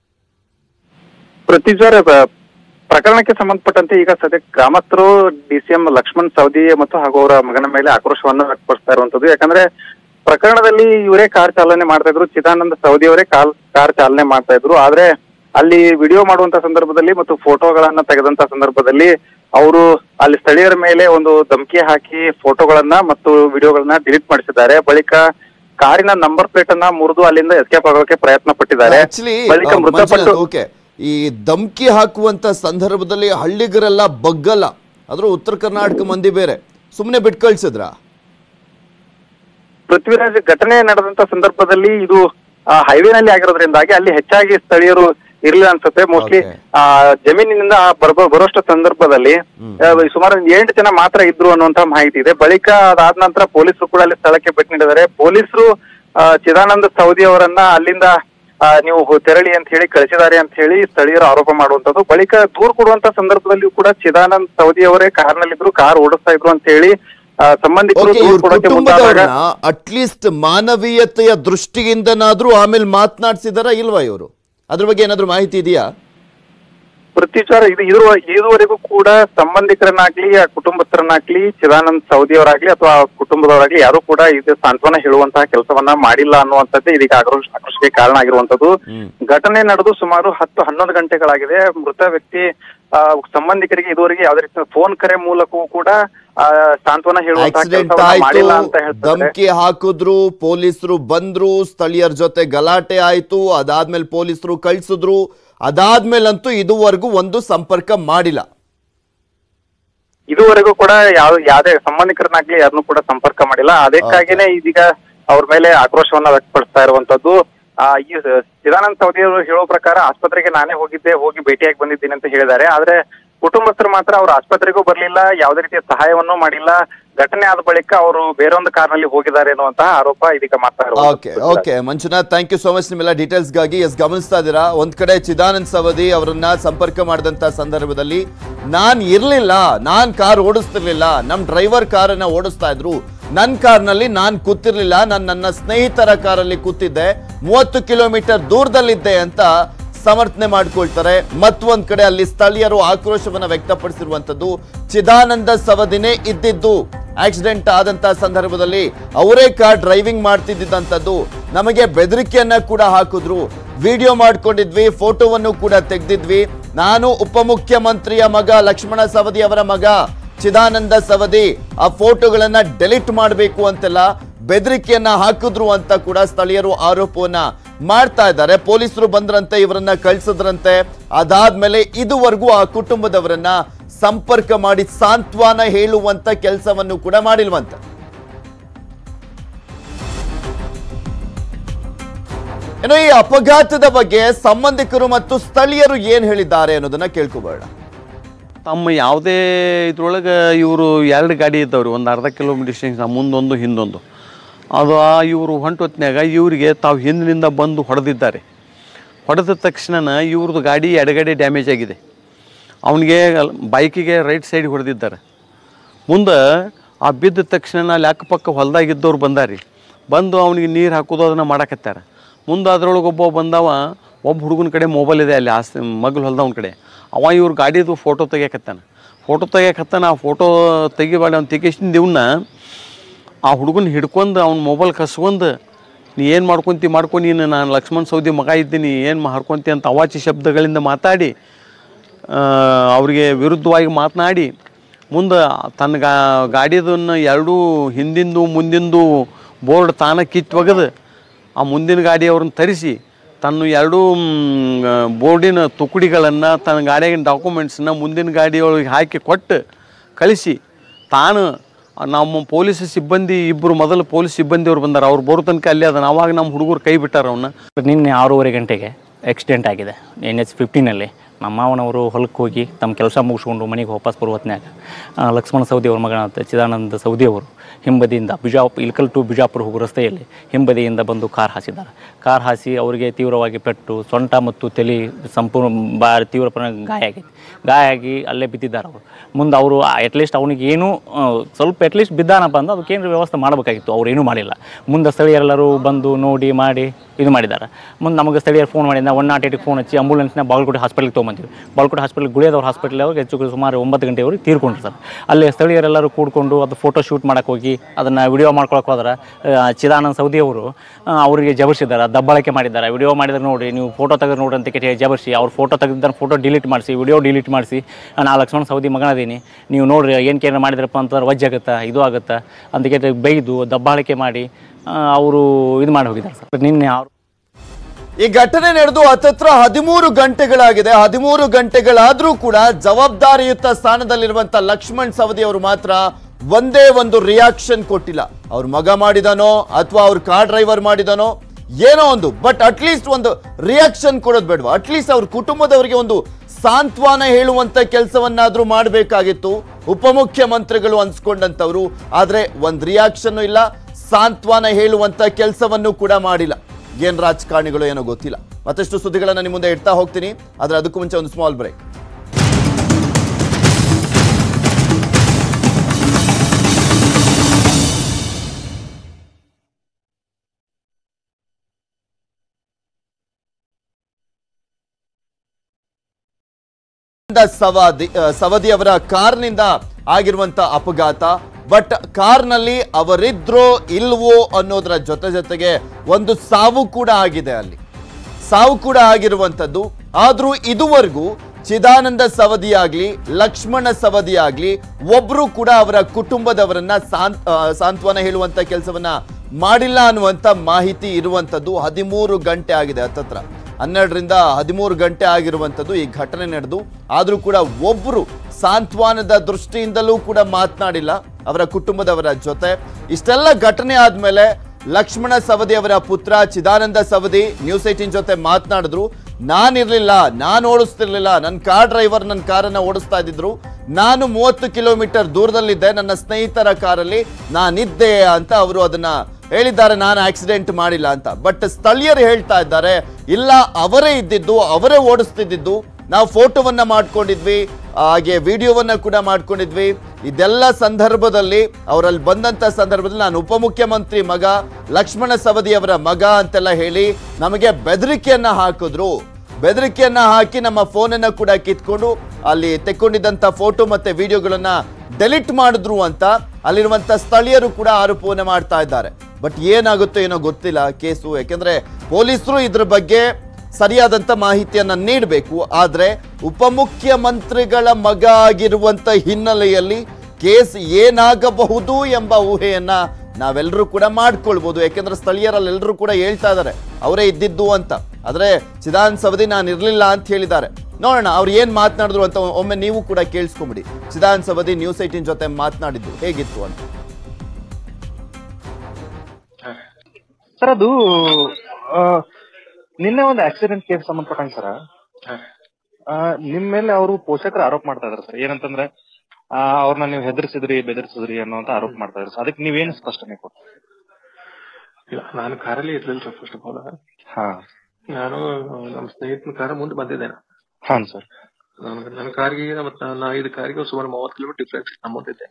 ಪೃಥ್ವಿ ಸರ್ ಬ- ಪ್ರಕರಣಕ್ಕೆ ಸಂಬಂಧಪಟ್ಟಂತೆ ಈಗ ಸದ್ಯಕ್ಕೆ ಗ್ರಾಮಸ್ಥರು ಡಿಸಿಎಂ ಲಕ್ಷ್ಮಣ್ ಸವದಿ ಮತ್ತು ಹಾಗೂ ಅವರ ಮಗನ ಮೇಲೆ ಆಕ್ರೋಶವನ್ನು ವ್ಯಕ್ತಪಡಿಸ್ತಾ ಇರುವಂತದ್ದು ಯಾಕಂದ್ರೆ ಪ್ರಕರಣದಲ್ಲಿ ಇವರೇ ಕಾರ್ ಚಾಲನೆ ಮಾಡ್ತಾ ಇದ್ರು ಚಿದಾನಂದ ಸವದಿ ಅವರೇ ಕಾಲ್ ಕಾರ್ ಚಾಲನೆ ಮಾಡ್ತಾ ಇದ್ರು ಆದ್ರೆ ಅಲ್ಲಿ ವಿಡಿಯೋ ಮಾಡುವಂತ ಸಂದರ್ಭದಲ್ಲಿ ಮತ್ತು ಫೋಟೋಗಳನ್ನ ತೆಗೆದಂತ ಸಂದರ್ಭದಲ್ಲಿ ಅವರು ಅಲ್ಲಿ ಸ್ಥಳೀಯರ ಮೇಲೆ ಒಂದು ಧಮಕಿ ಹಾಕಿ ಫೋಟೋಗಳನ್ನ ಮತ್ತು ವಿಡಿಯೋಗಳನ್ನ ಡಿಲೀಟ್ ಮಾಡಿಸಿದ್ದಾರೆ ಬಳಿಕ ಕಾರಿನ ನಂಬರ್ ಪ್ಲೇಟ್ ಅನ್ನ ಮುರಿದು ಅಲ್ಲಿಂದ ಎಸ್ಕೇಪ್ ಆಗೋಕೆ ಪ್ರಯತ್ನ ಪಟ್ಟಿದ್ದಾರೆ ಆಕ್ಚುಲಿ ಬಳಿಕ ಮೃತಪಟ್ಟು ಓಕೆ ಈ ಧಮ್ಕಿ ಹಾಕುವಂತ ಸಂದರ್ಭದಲ್ಲಿ ಹಳ್ಳಿಗರೆಲ್ಲ ಬಗ್ಗಲ್ಲ ಆದ್ರೂ ಉತ್ತರ ಕರ್ನಾಟಕ ಮಂದಿ ಬೇರೆ ಸುಮ್ಮನೆ ಬಿಟ್ ಕಳ್ಸಿದ್ರ ಪೃಥ್ವಿರಾಜ್ ಘಟನೆ ನಡೆದಂತ ಸಂದರ್ಭದಲ್ಲಿ ಇದು ಹೈವೇನಲ್ಲಿ ಆಗಿರೋದ್ರಿಂದಾಗಿ ಅಲ್ಲಿ ಹೆಚ್ಚಾಗಿ ಸ್ಥಳೀಯರು ಇರ್ಲಿಲ್ಲ ಅನ್ಸುತ್ತೆ ಮೋಸ್ಟ್ಲಿ Okay. ಆ ಜಮೀನಿನಿಂದ ಬರ್ಬೋ ಬರೋಷ್ಟ ಸಂದರ್ಭದಲ್ಲಿ ಆ, ಸುಮಾರು ಒಂದ್ ಎಂಟು ಜನ ಮಾತ್ರ ಇದ್ರು ಅನ್ನುವಂತ ಮಾಹಿತಿ ಇದೆ ಬಳಿಕ ಅದಾದ ನಂತರ ಪೊಲೀಸರು ಕೂಡ ಅಲ್ಲಿ ಸ್ಥಳಕ್ಕೆ ಭೇಟಿ ನೀಡಿದ್ದಾರೆ ಪೊಲೀಸರು ಆ, ಚಿದಾನಂದ ಸೌದಿ ಅವರನ್ನ ಅಲ್ಲಿಂದ ಆ, ನೀವು ಹೊ- ತೆರಳಿ ಅಂತ ಹೇಳಿ ಕಳಿಸಿದ್ದಾರೆ ಅಂತ ಹೇಳಿ ಸ್ಥಳೀಯರು ಆರೋಪ ಮಾಡುವಂತದ್ದು ಬಳಿಕ ದೂರು ಕೊಡುವಂತ ಸಂದರ್ಭದಲ್ಲಿಯೂ ಕೂಡ ಚಿದಾನಂದ್ ಸೌದಿ ಅವರೇ ಕಾರ್ನಲ್ಲಿದ್ರು ಕಾರ್ ಓಡಿಸ್ತಾ ಇದ್ರು ಅಂತ ಹೇಳಿ ಆ, ಸಂಬಂಧಿಕರು ಓಕೆ ದೂರು ಇವ್ರ ಕೊಡೋಕೆ ಮುಂದಾದಾಗ ಕುಟುಂಬದವ್ರನ್ನ ಅಟ್ಲೀಸ್ಟ್ ಮಾನವೀಯತೆಯ ದೃಷ್ಟಿಯಿಂದನಾದ್ರೂ ಆಮೇಲೆ ಮಾತನಾಡ್ಸಿದಾರ ಇಲ್ವಾ ಇವರು ಅದ್ರ ಬಗ್ಗೆ ಏನಾದ್ರೂ ಮಾಹಿತಿ ಇದೆಯಾ ಪ್ರತ್ಯುತ್ತರ ಇದು ಇದುವ ಇದುವರೆಗೂ ಕೂಡ ಸಂಬಂಧಿಕರನ್ನಾಗ್ಲಿ ಆ ಕುಟುಂಬಸ್ಥರನ್ನಾಗ್ಲಿ ಚಿದಾನಂದ್ ಸೌದಿ ಅವರಾಗ್ಲಿ ಅಥವಾ ಕುಟುಂಬದವರಾಗ್ಲಿ ಯಾರು ಕೂಡ ಇದು ಸಾಂತ್ವನ ಹೇಳುವಂತಹ ಕೆಲಸವನ್ನ ಮಾಡಿಲ್ಲ ಅನ್ನುವಂಥದ್ದೇ ಇದೀಗ ಆಕ್ರೋಶ ಆಕ್ರೋಶಕ್ಕೆ ಕಾರಣ ಆಗಿರುವಂತದ್ದು ಘಟನೆ ನಡೆದು ಸುಮಾರು ಹತ್ತು ಹನ್ನೊಂದು ಗಂಟೆಗಳಾಗಿದೆ ಮೃತ ವ್ಯಕ್ತಿ ಆ, ಸಂಬಂಧಿಕರಿಗೆ ಇದುವರೆಗೆ ಯಾವುದೇ ರೀತಿಯ ಫೋನ್ ಕರೆ ಮೂಲಕವೂ ಕೂಡ ಆ, ಸಾಂತ್ವನ ಹೇಳುವಂತಹ ಆಕ್ಸಿಡೆಂಟ್ ಕೆಲಸವನ್ನ ಆಯ್ತು ಮಾಡಿಲ್ಲ ಅಂತ ಹೇಳ್ತಾರೆ ಧಮ್ಕಿ ಹಾಕಿದ್ರು ಪೊಲೀಸರು ಬಂದ್ರು ಸ್ಥಳೀಯರ ಜೊತೆ ಗಲಾಟೆ ಆಯ್ತು ಅದಾದ್ಮೇಲೆ ಪೊಲೀಸರು ಕಳ್ಸಿದ್ರು ಅದಾದ್ಮೇಲಂತೂ ಇದುವರೆಗೂ ಒಂದು ಸಂಪರ್ಕ ಮಾಡಿಲ್ಲ ಇದುವರೆಗೂ ಕೂಡ ಯಾವ ಯಾವ್ದೇ ಸಂಬಂಧಿಕರನ್ನಾಗ್ಲಿ ಯಾರನ್ನೂ ಕೂಡ ಸಂಪರ್ಕ ಮಾಡಿಲ್ಲ ಅದಕ್ಕಾಗಿನೇ ಇದೀಗ ಅವ್ರ ಮೇಲೆ ಆಕ್ರೋಶವನ್ನ ವ್ಯಕ್ತಪಡಿಸ್ತಾ ಇರುವಂತದ್ದು ಆ ಈ ಚಿದಾನಂದ ಸೌದಿ ಅವರು ಹೇಳೋ ಪ್ರಕಾರ ಆಸ್ಪತ್ರೆಗೆ ನಾನೇ ಹೋಗಿದ್ದೆ ಹೋಗಿ ಭೇಟಿಯಾಗಿ ಬಂದಿದ್ದೀನಿ ಅಂತ ಹೇಳಿದ್ದಾರೆ ಆದ್ರೆ ಕುಟುಂಬಸ್ಥರು ಮಾತ್ರ ಅವ್ರು ಆಸ್ಪತ್ರೆಗೂ ಬರ್ಲಿಲ್ಲ ಯಾವುದೇ ರೀತಿಯ ಸಹಾಯವನ್ನೂ ಮಾಡಿಲ್ಲ ಘಟನೆ ಆದ ಬಳಿಕ ಅವರು ಬೇರೊಂದು ಕಾರ್ನಲ್ಲಿ ಹೋಗಿದ್ದಾರೆ ಅನ್ನುವಂತಹ ಆರೋಪ ಇದೀಗ ಮಾಡ್ತಾ okay okay Manjunath thank you so much ನಿಮ್ಮೆಲ್ಲ ಡೀಟೇಲ್ಸ್ಗಾಗಿ ಎಸ್ ಗಮನಿಸ್ತಾ ಇದ್ದೀರಾ ಒಂದ್ ಕಡೆ ಚಿದಾನಂದ್ ಸವದಿ ಅವರನ್ನ ಸಂಪರ್ಕ ಮಾಡಿದಂತ ಸಂದರ್ಭದಲ್ಲಿ ನಾನ್ ಇರ್ಲಿಲ್ಲ ನಾನ್ ಕಾರ್ ಓಡಿಸ್ತಿರ್ಲಿಲ್ಲ ನಮ್ ಡ್ರೈವರ್ ಕಾರನ್ನ ಓಡಿಸ್ತಾ ಇದ್ರು ನನ್ ಕಾರ್ನಲ್ಲಿ ನಾನ್ ಕೂತಿರ್ಲಿಲ್ಲ ನಾನು ನನ್ನ ಸ್ನೇಹಿತರ ಕಾರಲ್ಲಿ ಕೂತಿದ್ದೆ ಮೂವತ್ತು ಕಿಲೋಮೀಟರ್ ದೂರದಲ್ಲಿದ್ದೆ ಅಂತ ಸಮರ್ಥನೆ ಮಾಡ್ಕೊಳ್ತಾರೆ ಮತ್ತೊಂದ್ ಕಡೆ ಅಲ್ಲಿ ಸ್ಥಳೀಯರು ಆಕ್ರೋಶವನ್ನ ವ್ಯಕ್ತಪಡಿಸಿರುವಂತದ್ದು ಚಿದಾನಂದ ಸವದಿನೇ ಇದ್ದಿದ್ದು ಆಕ್ಸಿಡೆಂಟ್ ಆದಂತ ಸಂದರ್ಭದಲ್ಲಿ ಅವರೇ ಕಾರ್ ಡ್ರೈವಿಂಗ್ ಮಾಡ್ತಿದ್ದಂಥದ್ದು ನಮಗೆ ಬೆದರಿಕೆಯನ್ನ ಕೂಡ ಹಾಕಿದ್ರು ವಿಡಿಯೋ ಮಾಡ್ಕೊಂಡಿದ್ವಿ ಫೋಟೋವನ್ನು ಕೂಡ ತೆಗೆದಿದ್ವಿ ನಾನು ಉಪಮುಖ್ಯಮಂತ್ರಿಯ ಮಗ ಲಕ್ಷ್ಮಣ ಸವದಿ ಅವರ ಮಗ ಚಿದಾನಂದ ಸವದಿ ಆ ಫೋಟೋಗಳನ್ನ ಡೆಲೀಟ್ ಮಾಡಬೇಕು ಅಂತೆಲ್ಲ ಬೆದರಿಕೆಯನ್ನ ಹಾಕಿದ್ರು ಅಂತ ಕೂಡ ಸ್ಥಳೀಯರು ಆರೋಪವನ್ನ ಮಾಡ್ತಾ ಇದ್ದಾರೆ ಪೊಲೀಸರು ಬಂದ್ರಂತೆ ಇವರನ್ನ ಕಳ್ಸಿದ್ರಂತೆ ಅದಾದ್ಮೇಲೆ ಇದುವರೆಗೂ ಆ ಕುಟುಂಬದವರನ್ನ ಸಂಪರ್ಕ ಮಾಡಿ ಸಾಂತ್ವನ ಹೇಳುವಂತ ಕೆಲಸವನ್ನು ಕೂಡ ಮಾಡಿಲ್ವಂತ ಇನ್ನು ಈ ಅಪಘಾತದ ಬಗ್ಗೆ ಸಂಬಂಧಿಕರು ಮತ್ತು ಸ್ಥಳೀಯರು ಏನ್ ಹೇಳಿದ್ದಾರೆ ಅನ್ನೋದನ್ನ ಕೇಳ್ಕೊಬೇಡ ತಮ್ಮ ಯಾವುದೇ ಇದ್ರೊಳಗೆ ಇವರು ಎರಡು ಗಾಡಿ ಇದ್ದವ್ರಿ ಒಂದು ಅರ್ಧ ಕಿಲೋಮೀಟರ್ ಡಿಸ್ಟೆನ್ಸ್ ಮುಂದೊಂದು ಹಿಂದೊಂದು ಅದು ಆ ಇವರು ಹೊಂಟೊತ್ನ್ಯಾಗ ಇವರಿಗೆ ತಾವು ಹಿಂದಿನಿಂದ ಬಂದು ಹೊಡೆದಿದ್ದಾರೆ ಹೊಡೆದ ತಕ್ಷಣ ಇವ್ರದ್ದು ಗಾಡಿ ಎಡಗಡೆ ಡ್ಯಾಮೇಜ್ ಆಗಿದೆ ಅವನಿಗೆ ಬೈಕಿಗೆ ರೈಟ್ ಸೈಡ್ ಹೊಡೆದಿದ್ದಾರೆ ಮುಂದೆ ಆ ಬಿದ್ದ ತಕ್ಷಣ ಅಲ್ಲಿ ಅಕ್ಕಪಕ್ಕ ಹೊಲ್ದಾಗಿದ್ದವ್ರು ಬಂದಾರಿ ಬಂದು ಅವನಿಗೆ ನೀರು ಹಾಕೋದು ಅದನ್ನು ಮಾಡಕತ್ತಾರ ಮುಂದೆ ಅದ್ರೊಳಗೆ ಒಬ್ಬ ಬಂದವ ಒಬ್ಬ ಹುಡುಗನ ಕಡೆ ಮೊಬೈಲ್ ಇದೆ ಅಲ್ಲಿ ಆಸ್ತಿ ಮಗ್ಲು ಹೊಲ್ದವನ ಕಡೆ ಅವ ಇವ್ರ ಗಾಡಿದು ಫೋಟೋ ತೆಗಿಯಕತ್ತಾನ ಫೋಟೋ ತೆಗಿಯಕತ್ತಾನ ಆ ಫೋಟೋ ತೆಗಿಬೇಡ ಅವ್ನು ತೆಗಿಸಿಂದ ಇವನ್ನ ಆ ಹುಡುಗನ ಹಿಡ್ಕೊಂಡು ಅವ್ನ ಮೊಬೈಲ್ ಕಸ್ಕೊಂಡು ನೀ ಏನು ಮಾಡ್ಕೊಂತಿ ಮಾಡ್ಕೊ ನೀನು ನಾನು ಲಕ್ಷ್ಮಣ್ ಸೌದಿ ಮಗ ಇದ್ದೀನಿ ಏನು ಹರ್ಕೊಂತಿ ಅಂತ ಅವಾಚಿ ಶಬ್ದಗಳಿಂದ ಮಾತಾಡಿ ಆ, ಅವ್ರಿಗೆ ವಿರುದ್ಧವಾಗಿ ಮಾತನಾಡಿ ಮುಂದೆ ತನ್ನ ಗಾ ಗಾಡಿದನ್ನು ಎರಡೂ ಹಿಂದಿಂದು ಮುಂದಿಂದು ಬೋರ್ಡ್ ತಾನ ಕಿತ್ತು ಒಗೆದು ಆ ಮುಂದಿನ ಗಾಡಿಯವ್ರನ್ನ ತರಿಸಿ ತನ್ನ ಎರಡೂ ಮ್, ಬೋರ್ಡಿನ ತುಕಡಿಗಳನ್ನು ತನ್ನ ಗಾಡಿಯಾಗಿನ ಡಾಕ್ಯುಮೆಂಟ್ಸನ್ನ ಮುಂದಿನ ಗಾಡಿಯೊಳಗೆ ಹಾಕಿ ಕೊಟ್ಟು ಕಳಿಸಿ ತಾನು ನಮ್ಮ ಪೊಲೀಸ್ ಸಿಬ್ಬಂದಿ ಇಬ್ಬರು ಮೊದಲು ಪೊಲೀಸ್ ಸಿಬ್ಬಂದಿಯವ್ರು ಬಂದಾರ ಅವ್ರು ಬರೋ ತನಕ ಅಲ್ಲಿ ಅದನ್ನ ಅವಾಗ ನಮ್ಮ ಹುಡುಗರು ಕೈ ಬಿಟ್ಟಾರ ಅವನ್ನ ನಿನ್ನೆ ಆರೂವರೆ ಗಂಟೆಗೆ ಆಕ್ಸಿಡೆಂಟ್ ಆಗಿದೆ ಎನ್ ಎಚ್ ಫಿಫ್ಟೀನಲ್ಲಿ ನಮ್ಮ ಮಾವನವರು ಹೊಲಕ್ಕೆ ಹೋಗಿ ತಮ್ಮ ಕೆಲಸ ಮುಗಿಸ್ಕೊಂಡು ಮನೆಗೆ ವಾಪಸ್ ಬರೋ ಹೊತ್ನ್ಯಾಗ ಆ, ಲಕ್ಷ್ಮಣ ಸೌದಿ ಅವ್ರ ಮಗನಾದ ಚಿದಾನಂದ ಸೌದಿ ಅವರು ಹಿಂಬದಿಯಿಂದ ಬಿಜಾಪ್ ಇಲ್ಕಲ್ ಟು ಬಿಜಾಪುರ ಹೋಗೋ ರಸ್ತೆಯಲ್ಲಿ ಹಿಂಬದಿಯಿಂದ ಬಂದು ಕಾರ್ ಹಾಸಿದ್ದಾರೆ ಕಾರ್ ಹಾಸಿ ಅವರಿಗೆ ತೀವ್ರವಾಗಿ ಪೆಟ್ಟು ಸೊಂಟ ಮತ್ತು ತಲೆ ಸಂಪೂರ್ಣ ಬಾ ತೀವ್ರ ಪ್ರ- ಗಾಯ ಆಗೈತಿ ಗಾಯ ಆಗಿ ಅಲ್ಲೇ ಬಿದ್ದಿದ್ದಾರೆ ಅವರು ಮುಂದೆ ಅವರು ಅಟ್ಲೀಸ್ಟ್ ಅವನಿಗೆ ಏನೂ ಆ, ಸ್ವಲ್ಪ ಅಟ್ಲೀಸ್ಟ್ ಬಿದ್ದಾನಪ್ಪ ಅಂದ್ರೆ ಅದಕ್ಕೇನು ವ್ಯವಸ್ಥೆ ಮಾಡಬೇಕಾಗಿತ್ತು ಅವ್ರು ಏನೂ ಮಾಡಿಲ್ಲ ಮುಂದೆ ಸ್ಥಳೀಯರೆಲ್ಲರೂ ಬಂದು ನೋಡಿ ಮಾಡಿ ಇದು ಮಾಡಿದ್ದಾರೆ ಮುಂದೆ ನಮಗೆ ಸ್ಥಳೀಯರು ಫೋನ್ ಮಾಡಿದ ಒನ್ ನಾಟ್ ಏಟಿಗೆ ಫೋನ್ ಹಚ್ಚಿ ಆಂಬುಲೆನ್ಸ್ನ ಬಾಗಲಕೋಟೆ ಹಾಸ್ಪಿಟಲ್ಗೆ ತೊಗೊಂಬಂದಿವಿ ಬಾಗಲಕೋಟೆ ಹಾಸ್ಪಿಟಲ್ ಗುಳಿಯದವ್ರ ಹಾಸ್ಪಿಟಲ್ ಅವ್ರಿಗೆ ಹೆಚ್ಚು ಕಡಿಮೆ ಸುಮಾರು ಒಂಬತ್ತು ಗಂಟೆವರೆಗೆ ತೀರ್ಕೊಂಡ್ರು ಸರ್ ಅಲ್ಲಿ ಸ್ಥಳೀಯರೆಲ್ಲರೂ ಕೂಡ್ಕೊಂಡು ಅದು ಫೋಟೋ ಶೂಟ್ ಮಾಡಕ್ಕೆ ಹೋಗಿ ಅದನ್ನು ವಿಡಿಯೋ ಮಾಡ್ಕೊಳಕ್ಕೆ ಹೋದ್ರೆ ಆ, ಚಿದಾನಂದ್ ಸೌದಿ ಅವರು ಆ, ಅವರಿಗೆ ಜಬರ್ಸಿದ್ದಾರೆ ದಬ್ಬಾಳಿಕೆ ಮಾಡಿದ್ದಾರೆ ವಿಡಿಯೋ ಮಾಡಿದ್ರೆ ನೋಡಿ ನೀವು ಫೋಟೋ ತೆಗೆದು ನೋಡಿ ಅಂತ ಕೇಳಿ ಜಬರ್ಸಿ ಅವ್ರು ಫೋಟೋ ತೆಗೆದಿದ್ದ ಫೋಟೋ ಡಿಲೀಟ್ ಮಾಡಿಸಿ ವಿಡಿಯೋ ಡಿಲೀಟ್ ಮಾಡಿಸಿ ನಾ ಲಕ್ಷ್ಮಣ ಸೌದಿ ಮಗನದೀನಿ ನೀವು ನೋಡ್ರಿ ಏನು ಕೇರ್ ಮಾಡಿದ್ರಪ್ಪ ಅಂತಂದ್ರೆ ವಜ್ಜಾಗತ್ತಾ ಇದು ಆಗುತ್ತಾ ಅಂತ ಕೇಳಿ ಬೈದು ದಬ್ಬಾಳಿಕೆ ಮಾಡಿ ಅವರು ಇದು ಮಾಡಿ ಹೋಗಿದ್ದಾರೆ ಸರ್ ನಿನ್ನೆ ಅವರು ಈ ಘಟನೆ ನಡೆದು ಹತ್ತತ್ರ ಹದಿಮೂರು ಗಂಟೆಗಳಾಗಿದೆ ಹದಿಮೂರು ಗಂಟೆಗಳಾದ್ರೂ ಕೂಡ ಜವಾಬ್ದಾರಿಯುತ ಸ್ಥಾನದಲ್ಲಿರುವಂತ ಲಕ್ಷ್ಮಣ್ ಸವದಿ ಅವರು ಮಾತ್ರ ಒಂದೇ ಒಂದು ರಿಯಾಕ್ಷನ್ ಕೊಟ್ಟಿಲ್ಲ ಅವ್ರ ಮಗ ಮಾಡಿದಾನೋ ಅಥವಾ ಅವ್ರ ಕಾರ್ ಡ್ರೈವರ್ ಮಾಡಿದಾನೋ ಏನೋ ಒಂದು ಬಟ್ ಅಟ್ಲೀಸ್ಟ್ ಒಂದು ರಿಯಾಕ್ಷನ್ ಕೊಡೋದು ಬೇಡವಾ ಅಟ್ಲೀಸ್ಟ್ ಅವ್ರ ಕುಟುಂಬದವರಿಗೆ ಒಂದು ಸಾಂತ್ವನ ಹೇಳುವಂತ ಕೆಲಸವನ್ನಾದ್ರೂ ಮಾಡಬೇಕಾಗಿತ್ತು ಉಪಮುಖ್ಯಮಂತ್ರಿಗಳು ಅನ್ಸ್ಕೊಂಡಂತವ್ರು ಆದ್ರೆ ಒಂದ್ ರಿಯಾಕ್ಷನ್ ಇಲ್ಲ ಸಾಂತ್ವನ ಹೇಳುವಂತ ಕೆಲಸವನ್ನು ಕೂಡ ಮಾಡಿಲ್ಲ ಏನ್ ರಾಜಕಾರಣಿಗಳು ಏನೋ ಗೊತ್ತಿಲ್ಲ ಮತ್ತಷ್ಟು ಸುದ್ದಿಗಳನ್ನ ನಿಮ್ಮ ಮುಂದೆ ಇಡ್ತಾ ಹೋಗ್ತೀನಿ ಆದ್ರೆ ಅದಕ್ಕೂ ಮುಂಚೆ ಒಂದು ಸ್ಮಾಲ್ ಬ್ರೇಕ್ ಸವಾದಿ ಆ, ಸವದಿ ಅವರ ಕಾರ್ನಿಂದ ಆಗಿರುವಂತ ಅಪಘಾತ ಬಟ್ ಕಾರ್ನಲ್ಲಿ ಅವರಿದ್ರೋ ಇಲ್ವೋ ಅನ್ನೋದರ ಜೊತೆ ಜೊತೆಗೆ ಒಂದು ಸಾವು ಕೂಡ ಆಗಿದೆ ಅಲ್ಲಿ ಸಾವು ಕೂಡ ಆಗಿರುವಂಥದ್ದು ಆದ್ರೂ ಇದುವರೆಗೂ ಚಿದಾನಂದ ಸವದಿ ಆಗ್ಲಿ ಲಕ್ಷ್ಮಣ ಸವದಿ ಆಗ್ಲಿ ಒಬ್ರು ಕೂಡ ಅವರ ಕುಟುಂಬದವರನ್ನ ಸಾಂತ್ ಆ, ಸಾಂತ್ವನ ಹೇಳುವಂತ ಕೆಲಸವನ್ನ ಮಾಡಿಲ್ಲ ಅನ್ನುವಂತ ಮಾಹಿತಿ ಇರುವಂತದ್ದು ಹದಿಮೂರು ಗಂಟೆ ಆಗಿದೆ ಹತ್ತತ್ರ ಹನ್ನೆರಡರಿಂದ ಹದಿಮೂರು ಗಂಟೆ ಆಗಿರುವಂಥದ್ದು ಈ ಘಟನೆ ನಡೆದು ಆದ್ರೂ ಕೂಡ ಒಬ್ರು ಸಾಂತ್ವನದ ದೃಷ್ಟಿಯಿಂದಲೂ ಕೂಡ ಮಾತನಾಡಿಲ್ಲ ಅವರ ಕುಟುಂಬದವರ ಜೊತೆ ಇಷ್ಟೆಲ್ಲ ಘಟನೆ ಆದ್ಮೇಲೆ ಲಕ್ಷ್ಮಣ ಸವದಿ ಅವರ ಪುತ್ರ ಚಿದಾನಂದ ಸವದಿ ನ್ಯೂಸ್ ಏಟಿನ್ ಜೊತೆ ಮಾತನಾಡಿದ್ರು ನಾನಿರ್ಲಿಲ್ಲ ನಾನು ಓಡಿಸ್ತಿರ್ಲಿಲ್ಲ ನನ್ನ ಕಾರ್ ಡ್ರೈವರ್ ನನ್ನ ಕಾರನ್ನ ಓಡಿಸ್ತಾ ಇದ್ದಿದ್ರು ನಾನು ಮೂವತ್ತು ಕಿಲೋಮೀಟರ್ ದೂರದಲ್ಲಿದ್ದೆ ನನ್ನ ಸ್ನೇಹಿತರ ಕಾರಲ್ಲಿ ನಾನಿದ್ದೆ ಅಂತ ಅವರು ಅದನ್ನ ಹೇಳಿದ್ದಾರೆ ನಾನು ಆಕ್ಸಿಡೆಂಟ್ ಮಾಡಿಲ್ಲ ಅಂತ ಬಟ್ ಸ್ಥಳೀಯರು ಹೇಳ್ತಾ ಇದ್ದಾರೆ ಇಲ್ಲ ಅವರೇ ಇದ್ದಿದ್ದು ಅವರೇ ಓಡಿಸ್ತಿದ್ದಿದ್ದು ನಾವು ಫೋಟೋವನ್ನ ಮಾಡ್ಕೊಂಡಿದ್ವಿ ಹಾಗೆ ವಿಡಿಯೋವನ್ನ ಕೂಡ ಮಾಡ್ಕೊಂಡಿದ್ವಿ ಇದೆಲ್ಲ ಸಂದರ್ಭದಲ್ಲಿ ಅವರಲ್ಲಿ ಬಂದಂತ ಸಂದರ್ಭದಲ್ಲಿ ನಾನು ಉಪಮುಖ್ಯಮಂತ್ರಿ ಮಗ ಲಕ್ಷ್ಮಣ ಸವದಿ ಅವರ ಮಗ ಅಂತೆಲ್ಲ ಹೇಳಿ ನಮಗೆ ಬೆದರಿಕೆಯನ್ನ ಹಾಕಿದ್ರು ಬೆದರಿಕೆಯನ್ನ ಹಾಕಿ ನಮ್ಮ ಫೋನನ್ನ ಕೂಡ ಕಿತ್ಕೊಂಡು ಅಲ್ಲಿ ತೆಕ್ಕೊಂಡಿದ್ದಂತ ಫೋಟೋ ಮತ್ತೆ ವಿಡಿಯೋಗಳನ್ನ ಡೆಲಿಟ್ ಮಾಡಿದ್ರು ಅಂತ ಅಲ್ಲಿರುವಂತ ಸ್ಥಳೀಯರು ಕೂಡ ಆರೋಪವನ್ನ ಮಾಡ್ತಾ ಇದ್ದಾರೆ ಬಟ್ ಏನಾಗುತ್ತೋ ಏನೋ ಗೊತ್ತಿಲ್ಲ ಕೇಸು ಯಾಕೆಂದ್ರೆ ಪೊಲೀಸರು ಇದ್ರ ಬಗ್ಗೆ ಸರಿಯಾದಂತ ಮಾಹಿತಿಯನ್ನ ನೀಡಬೇಕು ಆದ್ರೆ ಉಪಮುಖ್ಯಮಂತ್ರಿಗಳ ಮಗ ಆಗಿರುವಂತ ಹಿನ್ನೆಲೆಯಲ್ಲಿ ಕೇಸ್ ಏನಾಗಬಹುದು ಎಂಬ ಊಹೆಯನ್ನ ನಾವೆಲ್ಲರೂ ಕೂಡ ಮಾಡ್ಕೊಳ್ಬಹುದು ಯಾಕೆಂದ್ರೆ ಸ್ಥಳೀಯರಲ್ಲಿ ಎಲ್ಲರೂ ಕೂಡ ಹೇಳ್ತಾ ಇದ್ದಾರೆ ಅವರೇ ಇದ್ದಿದ್ದು ಅಂತ ಆದ್ರೆ ಚಿದಾನ್ ಸವದಿ ನಾನು ಇರ್ಲಿಲ್ಲ ಅಂತ ಹೇಳಿದ್ದಾರೆ ನೋಡೋಣ ಅವ್ರು ಏನ್ ಮಾತನಾಡಿದ್ರು ಅಂತ ಒಮ್ಮೆ ನೀವು ಕೂಡ ಕೇಳಿಸ್ಕೊಂಬಿಡಿ ಚಿದಾನ್ ಸವದಿ ನ್ಯೂಸ್ ಏಟಿನ್ ಜೊತೆ ಮಾತನಾಡಿದ್ದು ಹೇಗಿತ್ತು ಅಂತ ಸರ್ ಅದು ಆ, ನಿನ್ನೆ ಒಂದು ಆಕ್ಸಿಡೆಂಟ್ ಕೇಸ್ ಸಂಬಂಧಪಟ್ಟಂಗೆ ಸರ್ ನಿಮ್ ಮೇಲೆ ಅವರು ಪೋಷಕರು ಆರೋಪ ಮಾಡ್ತಾ ಇದಾರೆ ಸರ್ ಏನಂತಂದ್ರೆ ಆ, ಅವ್ರನ್ನ ನೀವು ಹೆದರ್ಸಿದ್ರಿ ಬೆದರ್ಸಿದ್ರಿ ಅನ್ನೋಂತ ಆರೋಪ ಮಾಡ್ತಾ ಇದಾರೆ ಸರ್ ಅದಕ್ಕೆ ನೀವೇನು ಸ್ಪಷ್ಟನೆ ಕೊಡ್ತೀರಿ ಇಲ್ಲ ನಾನು ಕಾರಲ್ಲಿ ಇರ್ಲಿಲ್ಲ ಸರ್ ಫಸ್ಟ್ ಆಫ್ ಆಲ್ ಹಾ ನಾನು ನಮ್ಮ ಸ್ನೇಹಿತನ ಕಾರ ಮುಂದೆ ಬಂದಿದ್ದೆ ನಾನು. ಹಾನ್ ಸರ್ ನಾನು ನನ್ನ ಕಾರ್ಗೆ ಮತ್ತೆ ನಾ ಐದು ಕಾರ್ಗೆ ಸುಮಾರು ಮೂವತ್ತು ಕಿಲೋಮೀಟರ್ ಡಿಫ್ರೆನ್ಸ್ ನಮ್ಮದಿದ್ದೆ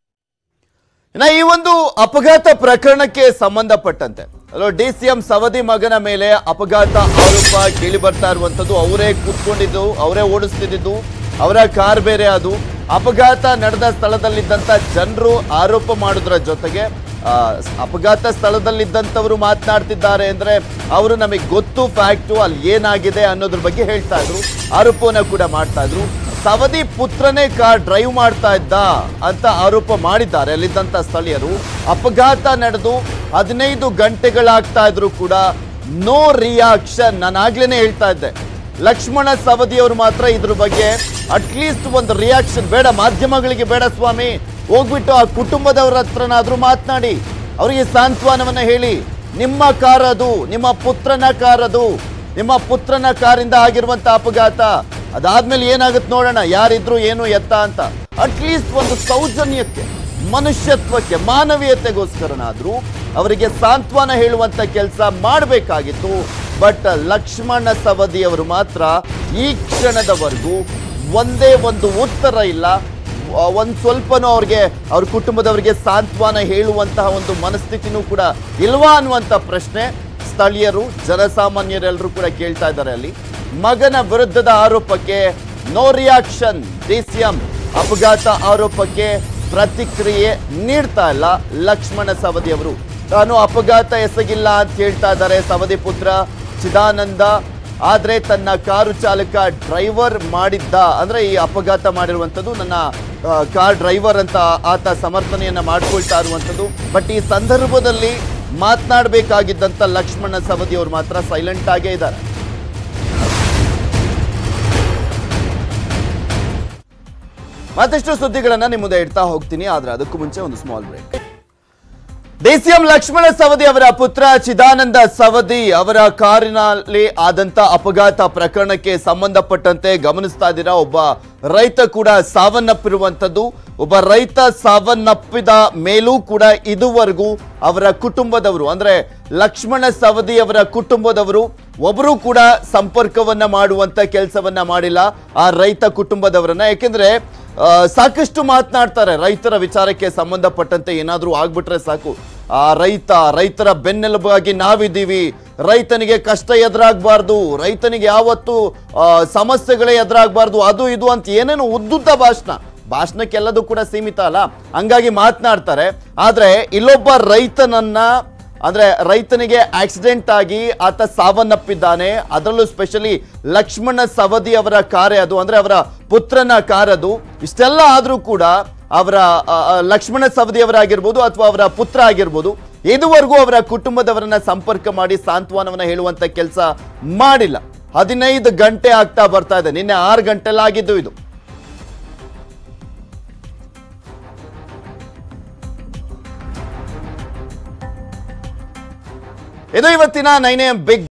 ಇನ್ನ ಈ ಒಂದು ಅಪಘಾತ ಪ್ರಕರಣಕ್ಕೆ ಸಂಬಂಧಪಟ್ಟಂತೆ ಡಿ ಸಿ ಎಂ ಸವದಿ ಮಗನ ಮೇಲೆ ಅಪಘಾತ ಆರೋಪ ಕೇಳಿ ಬರ್ತಾ ಇರುವಂತದ್ದು ಅವರೇ ಕೂತ್ಕೊಂಡಿದ್ದು ಅವರೇ ಓಡಿಸ್ತಿದ್ದು ಅವರ ಕಾರ್ ಬೇರೆ ಅದು ಅಪಘಾತ ನಡೆದ ಸ್ಥಳದಲ್ಲಿದ್ದಂತ ಜನರು ಆರೋಪ ಮಾಡೋದ್ರ ಜೊತೆಗೆ ಆ, ಅಪಘಾತ ಸ್ಥಳದಲ್ಲಿದ್ದಂಥವರು ಮಾತನಾಡ್ತಿದ್ದಾರೆ ಅಂದ್ರೆ ಅವರು ನಮಗೆ ಗೊತ್ತು ಫ್ಯಾಕ್ಟು ಅಲ್ಲಿ ಏನಾಗಿದೆ ಅನ್ನೋದ್ರ ಬಗ್ಗೆ ಹೇಳ್ತಾ ಇದ್ರು ಆರೋಪವನ್ನ ಕೂಡ ಮಾಡ್ತಾ ಇದ್ರು ಸವದಿ ಪುತ್ರನೇ ಕಾರ್ ಡ್ರೈವ್ ಮಾಡ್ತಾ ಇದ್ದ ಅಂತ ಆರೋಪ ಮಾಡಿದ್ದಾರೆ ಅಲ್ಲಿದ್ದಂತ ಸ್ಥಳೀಯರು ಅಪಘಾತ ನಡೆದು ಹದಿನೈದು ಗಂಟೆಗಳಾಗ್ತಾ ಇದ್ರು ಕೂಡ ನೋ ರಿಯಾಕ್ಷನ್ ನಾನು ಆಗ್ಲೇನೆ ಹೇಳ್ತಾ ಇದ್ದೆ ಲಕ್ಷ್ಮಣ ಸವದಿ ಅವರು ಮಾತ್ರ ಇದ್ರ ಬಗ್ಗೆ ಅಟ್ಲೀಸ್ಟ್ ಒಂದು ರಿಯಾಕ್ಷನ್ ಬೇಡ ಮಾಧ್ಯಮಗಳಿಗೆ ಬೇಡ ಸ್ವಾಮಿ ಹೋಗ್ಬಿಟ್ಟು ಆ ಕುಟುಂಬದವರ ಹತ್ರನಾದ್ರೂ ಮಾತನಾಡಿ ಅವರಿಗೆ ಸಾಂತ್ವನವನ್ನ ಹೇಳಿ ನಿಮ್ಮ ಕಾರ್ ಅದು ನಿಮ್ಮ ಪುತ್ರನ ಕಾರ್ ಅದು ನಿಮ್ಮ ಪುತ್ರನ ಕಾರಿಂದ ಆಗಿರುವಂತ ಅಪಘಾತ ಅದಾದ್ಮೇಲೆ ಏನಾಗುತ್ತೆ ನೋಡೋಣ ಯಾರಿದ್ರು ಏನು ಎತ್ತ ಅಂತ ಅಟ್ಲೀಸ್ಟ್ ಒಂದು ಸೌಜನ್ಯಕ್ಕೆ ಮನುಷ್ಯತ್ವಕ್ಕೆ ಮಾನವೀಯತೆಗೋಸ್ಕರನಾದ್ರೂ ಅವರಿಗೆ ಸಾಂತ್ವನ ಹೇಳುವಂತ ಕೆಲಸ ಮಾಡಬೇಕಾಗಿತ್ತು ಬಟ್ ಲಕ್ಷ್ಮಣ ಸವದಿ ಅವರು ಮಾತ್ರ ಈ ಕ್ಷಣದವರೆಗೂ ಒಂದೇ ಒಂದು ಉತ್ತರ ಇಲ್ಲ ಆ, ಒಂದ್ ಸ್ವಲ್ಪನೂ ಅವ್ರಿಗೆ ಅವ್ರ ಕುಟುಂಬದವರಿಗೆ ಸಾಂತ್ವನ ಹೇಳುವಂತಹ ಒಂದು ಮನಸ್ಥಿತಿನೂ ಕೂಡ ಇಲ್ವಾ ಅನ್ನುವಂಥ ಪ್ರಶ್ನೆ ಸ್ಥಳೀಯರು ಜನಸಾಮಾನ್ಯರೆಲ್ಲರೂ ಕೂಡ ಕೇಳ್ತಾ ಇದ್ದಾರೆ ಅಲ್ಲಿ ಮಗನ ವಿರುದ್ಧದ ಆರೋಪಕ್ಕೆ no reaction D C M ಅಪಘಾತ ಆರೋಪಕ್ಕೆ ಪ್ರತಿಕ್ರಿಯೆ ನೀಡ್ತಾ ಇಲ್ಲ ಲಕ್ಷ್ಮಣ ಸವದಿ ಅವರು ತಾನು ಅಪಘಾತ ಎಸಗಿಲ್ಲ ಅಂತ ಹೇಳ್ತಾ ಇದ್ದಾರೆ ಸವದಿ ಪುತ್ರ ಚಿದಾನಂದ ಆದ್ರೆ ತನ್ನ ಕಾರು ಚಾಲಕ ಡ್ರೈವರ್ ಮಾಡಿದ್ದ ಅಂದ್ರೆ ಈ ಅಪಘಾತ ಮಾಡಿರುವಂಥದ್ದು ನನ್ನ ಆ, ಕಾರ್ ಡ್ರೈವರ್ ಅಂತ ಆತ ಸಮರ್ಥನೆಯನ್ನ ಮಾಡ್ಕೊಳ್ತಾ ಇರುವಂಥದ್ದು ಬಟ್ ಈ ಸಂದರ್ಭದಲ್ಲಿ ಮಾತನಾಡಬೇಕಾಗಿದ್ದಂತ ಲಕ್ಷ್ಮಣ ಸವದಿ ಅವರು ಮಾತ್ರ ಸೈಲೆಂಟ್ ಆಗೇ ಇದ್ದಾರೆ ಮತ್ತಷ್ಟು ಸುದ್ದಿಗಳನ್ನ ನಿಮ್ಮ ಮುಂದೆ ಇಡ್ತಾ ಹೋಗ್ತೀನಿ ಆದ್ರೆ ಅದಕ್ಕೂ ಮುಂಚೆ ಒಂದು small break DCM Lakshman Savadi ಅವರ ಪುತ್ರ ಚಿದಾನಂದ ಸವದಿ ಅವರ ಕಾರಿನಲ್ಲಿ ಆದಂತ ಅಪಘಾತ ಪ್ರಕರಣಕ್ಕೆ ಸಂಬಂಧಪಟ್ಟಂತೆ ಗಮನಿಸ್ತಾ ಇದ್ದೀರಾ ಒಬ್ಬ ರೈತ ಕೂಡ ಸಾವನ್ನಪ್ಪಿರುವಂತದ್ದು ಒಬ್ಬ ರೈತ ಸಾವನ್ನಪ್ಪಿದ ಮೇಲೂ ಕೂಡ ಇದುವರೆಗೂ ಅವರ ಕುಟುಂಬದವರು ಅಂದ್ರೆ ಲಕ್ಷ್ಮಣ ಸವದಿ ಅವರ ಕುಟುಂಬದವರು ಒಬ್ಬರು ಕೂಡ ಸಂಪರ್ಕವನ್ನ ಮಾಡುವಂತ ಕೆಲಸವನ್ನ ಮಾಡಿಲ್ಲ ಆ ರೈತ ಕುಟುಂಬದವರನ್ನ ಯಾಕೆಂದ್ರೆ ಆ, ಸಾಕಷ್ಟು ಮಾತನಾಡ್ತಾರೆ ರೈತರ ವಿಚಾರಕ್ಕೆ ಸಂಬಂಧಪಟ್ಟಂತೆ ಏನಾದ್ರೂ ಆಗ್ಬಿಟ್ರೆ ಸಾಕು ಆ ರೈತ ರೈತರ ಬೆನ್ನೆಲುಬಾಗಿ ನಾವಿದ್ದೀವಿ ರೈತನಿಗೆ ಕಷ್ಟ ಎದುರಾಗಬಾರ್ದು ರೈತನಿಗೆ ಯಾವತ್ತು ಆ, ಸಮಸ್ಯೆಗಳೇ ಎದುರಾಗಬಾರ್ದು ಅದು ಇದು ಅಂತ ಏನೇನು ಉದ್ದುದ್ದ ಭಾಷಣ ಭಾಷಣಕ್ಕೆಲ್ಲದೂ ಕೂಡ ಸೀಮಿತ ಅಲ್ಲ ಹಂಗಾಗಿ ಮಾತನಾಡ್ತಾರೆ ಆದ್ರೆ ಇಲ್ಲೊಬ್ಬ ರೈತನನ್ನ ಅಂದ್ರೆ ರೈತನಿಗೆ ಆಕ್ಸಿಡೆಂಟ್ ಆಗಿ ಆತ ಸಾವನ್ನಪ್ಪಿದ್ದಾನೆ ಅದರಲ್ಲೂ ಸ್ಪೆಷಲಿ ಲಕ್ಷ್ಮಣ ಸವದಿ ಅವರ ಕಾರೆ ಅದು ಅಂದ್ರೆ ಅವರ ಪುತ್ರನ ಕಾರದು ಇಷ್ಟೆಲ್ಲ ಆದ್ರೂ ಕೂಡ ಅವರ ಆ, ಆ, ಲಕ್ಷ್ಮಣ ಸವದಿ ಅವರಾಗಿರ್ಬೋದು ಅಥವಾ ಅವರ ಪುತ್ರ ಆಗಿರ್ಬೋದು ಇದುವರೆಗೂ ಅವರ ಕುಟುಂಬದವರನ್ನ ಸಂಪರ್ಕ ಮಾಡಿ ಸಾಂತ್ವನವನ್ನ ಹೇಳುವಂತ ಕೆಲಸ ಮಾಡಿಲ್ಲ ಹದಿನೈದು ಗಂಟೆ ಆಗ್ತಾ ಬರ್ತಾ ಇದೆ ನಿನ್ನೆ ಆರು ಗಂಟೆಲಾಗಿದ್ದು ಇದು ಇದು ಇವತ್ತಿನ ನೈನ್ ಎಂ ಬಿಗ್